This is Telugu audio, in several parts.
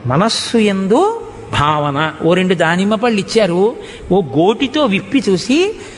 మనస్సు ఎందు భావన ఓ రెండు దానిమ్మ పళ్ళు ఇచ్చారు ఓ గోటితో విప్పి చూసి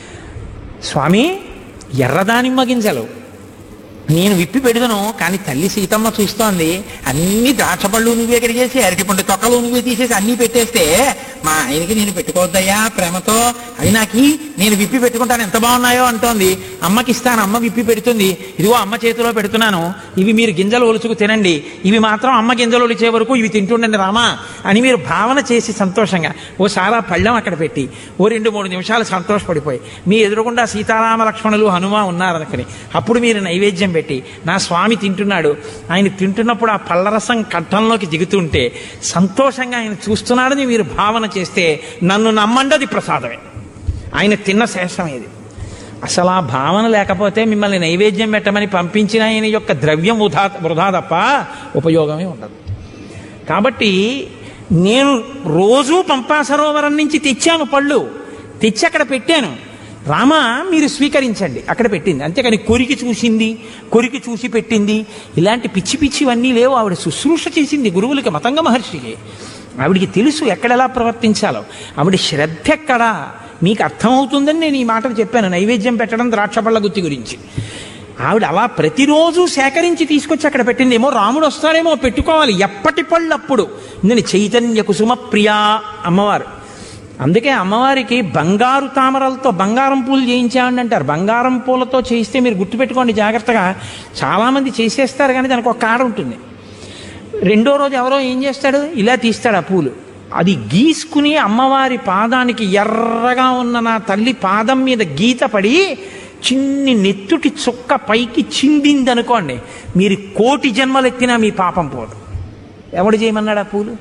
స్వామి ఎర్ర దానిమ్మ గింజలు నేను విప్పి పెడదను కానీ తల్లి సీతమ్మ చూస్తోంది అన్ని ద్రాక్ష పళ్ళు నువ్వే కడిగేసి అరటిపండు తొక్కలు నువ్వే తీసేసి అన్ని పెట్టేస్తే మా ఆయనకి నేను పెట్టుకోవద్దయ్యా ప్రేమతో అవి నాకి నేను విప్పి పెట్టుకుంటాను ఎంత బాగున్నాయో అంటోంది అమ్మకి ఇస్తాను అమ్మ విప్పి పెడుతుంది ఇదిగో అమ్మ చేతిలో పెడుతున్నాను ఇవి మీరు గింజలు ఒలుచుకు తినండి ఇవి మాత్రం అమ్మ గింజలు ఒలిచే వరకు ఇవి తింటుండండి రామా అని మీరు భావన చేసి సంతోషంగా ఓ సారా పళ్ళెం అక్కడ పెట్టి ఓ రెండు మూడు నిమిషాలు సంతోషపడిపోయి మీ ఎదురుగుండా సీతారామ లక్ష్మణులు హనుమ ఉన్నారనుకుని అప్పుడు మీరు నైవేద్యం పెట్టి నా స్వామి తింటున్నాడు ఆయన తింటున్నప్పుడు ఆ పళ్ళరసం కంఠంలోకి దిగుతుంటే సంతోషంగా ఆయన చూస్తున్నాడని మీరు భావన చేస్తే నన్ను నమ్మండి అది ప్రసాదమే ఆయన తిన్న శేషం ఇది అసలు ఆ భావన లేకపోతే మిమ్మల్ని నైవేద్యం పెట్టమని పంపించిన ఆయన యొక్క ద్రవ్యం వృధా వృధా తప్ప ఉపయోగమే ఉండదు కాబట్టి నేను రోజూ పంపా సరోవరం నుంచి తెచ్చాను పళ్ళు తెచ్చి అక్కడ పెట్టాను రామ మీరు స్వీకరించండి అక్కడ పెట్టింది అంతేకాని కొరికి చూసింది కొరికి చూసి పెట్టింది ఇలాంటి పిచ్చి పిచ్చివన్నీ లేవు ఆవిడ శుశ్రూష చేసింది గురువులకి మతంగ మహర్షికి ఆవిడికి తెలుసు ఎక్కడెలా ప్రవర్తించాలో ఆవిడ శ్రద్ధ ఎక్కడా మీకు అర్థమవుతుందని నేను ఈ మాటలు చెప్పాను నైవేద్యం పెట్టడం ద్రాక్షపళ్ళ గుత్తి గురించి ఆవిడ అలా ప్రతిరోజు సేకరించి తీసుకొచ్చి అక్కడ పెట్టింది ఏమో రాముడు వస్తాడేమో పెట్టుకోవాలి ఎప్పటి పళ్ళప్పుడు నేను చైతన్య కుసుమ ప్రియా అమ్మవారు అందుకే అమ్మవారికి బంగారు తామరలతో బంగారం పూలు చేయించామని అంటారు బంగారం పూలతో చేయిస్తే మీరు గుర్తుపెట్టుకోండి జాగ్రత్తగా చాలామంది చేసేస్తారు కానీ దానికి ఒక కాడ ఉంటుంది రెండో రోజు ఎవరో ఏం చేస్తాడు ఇలా తీస్తాడు ఆ పూలు అది గీసుకుని అమ్మవారి పాదానికి ఎర్రగా ఉన్న నా తల్లి పాదం మీద గీత పడి చిన్ని నెత్తుటి చుక్క పైకి చిందింది అనుకోండి మీరు కోటి జన్మలు ఎత్తినా మీ పాపం పోదు ఎవడు చేయమన్నాడు ఆ పూలు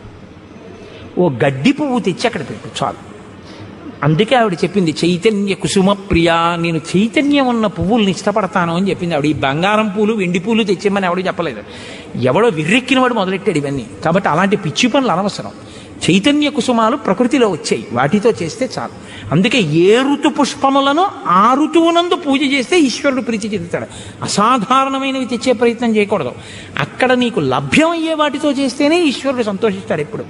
ఓ గడ్డి పువ్వు తెచ్చి అక్కడ పెట్టు చాలు అందుకే ఆవిడ చెప్పింది చైతన్య కుసుమ ప్రియ నేను చైతన్యం ఉన్న పువ్వుల్ని ఇష్టపడతాను అని చెప్పింది ఆవిడ ఈ బంగారం పూలు వెండి పూలు తెచ్చేమని ఎవడు చెప్పలేదు ఎవడో విర్రెక్కినవాడు మొదలెట్టాడు ఇవన్నీ కాబట్టి అలాంటి పిచ్చి పనులు అనవసరం చైతన్య కుసుమాలు ప్రకృతిలో వచ్చాయి వాటితో చేస్తే చాలు అందుకే ఏ ఋతు పుష్పములను ఆ ఋతువునందు పూజ చేస్తే ఈశ్వరుడు ప్రీతి చెందుతాడు అసాధారణమైనవి తెచ్చే ప్రయత్నం చేయకూడదు అక్కడ నీకు లభ్యమయ్యే వాటితో చేస్తేనే ఈశ్వరుడు సంతోషిస్తాడు ఎప్పుడు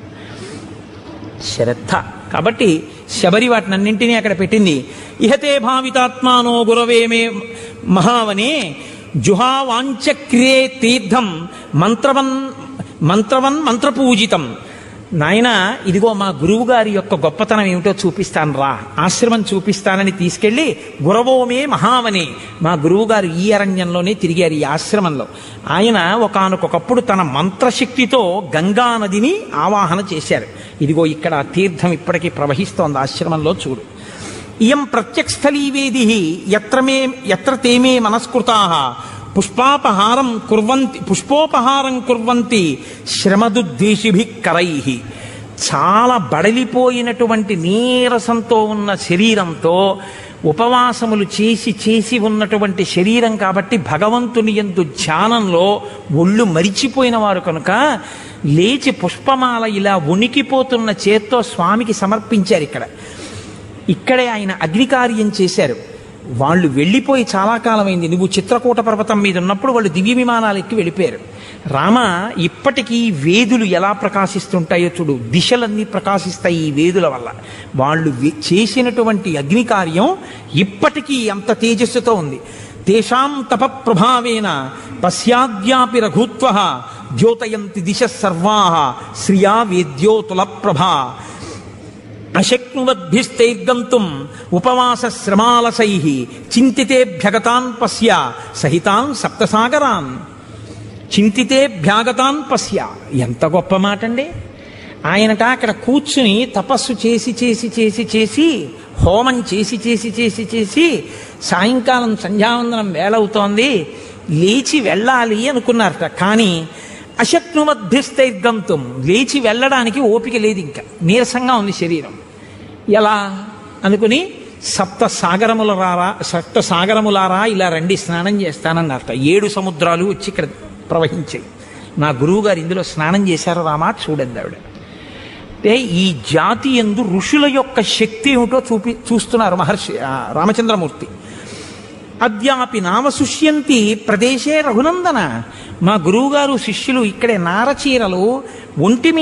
శ్రద్ధ కాబట్టి శబరి వాటినన్నింటినీ అక్కడ పెట్టింది ఇహతే భావితాత్మానో గురవే మే మహావనే జుహావాంచక్రియే తీర్థం మంత్రవన్ మంత్రవన్ మంత్రపూజితం నాయన ఇదిగో మా గురువు గారి యొక్క గొప్పతనం ఏమిటో చూపిస్తాను రా ఆశ్రమం చూపిస్తానని తీసుకెళ్ళి గురవోమే మహావని మా గురువు గారు ఈ అరణ్యంలోనే తిరిగారు ఈ ఆశ్రమంలో ఆయన ఒకానొకప్పుడు తన మంత్రశక్తితో గంగా నదిని ఆవాహన చేశారు ఇదిగో ఇక్కడ ఆ తీర్థం ఇప్పటికీ ప్రవహిస్తోంది ఆశ్రమంలో చూడు ఇయం ప్రత్యక్షస్థలీవేది ఎత్ర మే ఎత్ర తేమే మనస్కృతా పుష్పాపహారం కుర్వంతి పుష్పోపహారం కుర్వంతి శ్రమదుద్దేశిభి కరై చాలా బడలిపోయినటువంటి నీరసంతో ఉన్న శరీరంతో ఉపవాసములు చేసి చేసి ఉన్నటువంటి శరీరం కాబట్టి భగవంతుని ఎందు ధ్యానంలో ఒళ్ళు మరిచిపోయిన వారు కనుక లేచి పుష్పమాల ఇలా ఉనికిపోతున్న చేత్తో స్వామికి సమర్పించారు ఇక్కడ ఇక్కడే ఆయన అగ్నికార్యం చేశారు వాళ్ళు వెళ్ళిపోయి చాలా కాలమైంది నువ్వు చిత్రకూట పర్వతం మీద ఉన్నప్పుడు వాళ్ళు దివ్య విమానాలు ఎక్కి వెళ్ళిపోయారు రామ ఇప్పటికీ వేదులు ఎలా ప్రకాశిస్తుంటాయో చూడు దిశలన్నీ ప్రకాశిస్తాయి ఈ వేదుల వల్ల వాళ్ళు వే- చేసినటువంటి అగ్నికార్యం ఇప్పటికీ అంత తేజస్సుతో ఉంది తేషాం తప ప్రభావేన పశ్యాద్యాపి రఘుత్వ ద్యోతయంతి దిశ సర్వా శ్రియా వేద్యోతుల ప్రభా అశక్నువద్భిస్తైర్గంతుం ఉపవాస శ్రమాలసై చింతితేభ్యగతాన్ పశ్య సహితాన్ సప్తసాగరాన్ చింతితేభ్యాగతాన్ పశ్య ఎంత గొప్ప మాట అండి ఆయనట అక్కడ కూర్చుని తపస్సు చేసి చేసి చేసి చేసి హోమం చేసి చేసి చేసి చేసి సాయంకాలం సంధ్యావందనం వేళవుతోంది లేచి వెళ్ళాలి అనుకున్నారట కానీ అశక్నుమధ్యస్థైర్గంతుం లేచి వెళ్ళడానికి ఓపిక లేదు ఇంకా నీరసంగా ఉంది శరీరం ఎలా అనుకుని సప్త సాగరముల రారా సప్త సాగరములారా ఇలా రండి స్నానం చేస్తానన్నారట ఏడు సముద్రాలు వచ్చి ఇక్కడ ప్రవహించాయి నా గురువు గారు ఇందులో స్నానం చేశారు రామా చూడండి ఆవిడ అంటే ఈ జాతి ఎందు ఋషుల యొక్క శక్తి ఏమిటో చూపి చూస్తున్నారు మహర్షి ఆ, రామచంద్రమూర్తి అద్యాపి నామ సుష్యంతి ప్రదేశే రఘునందన మా గురువుగారు శిష్యులు ఇక్కడే నారచీరలు ఒంటి మీద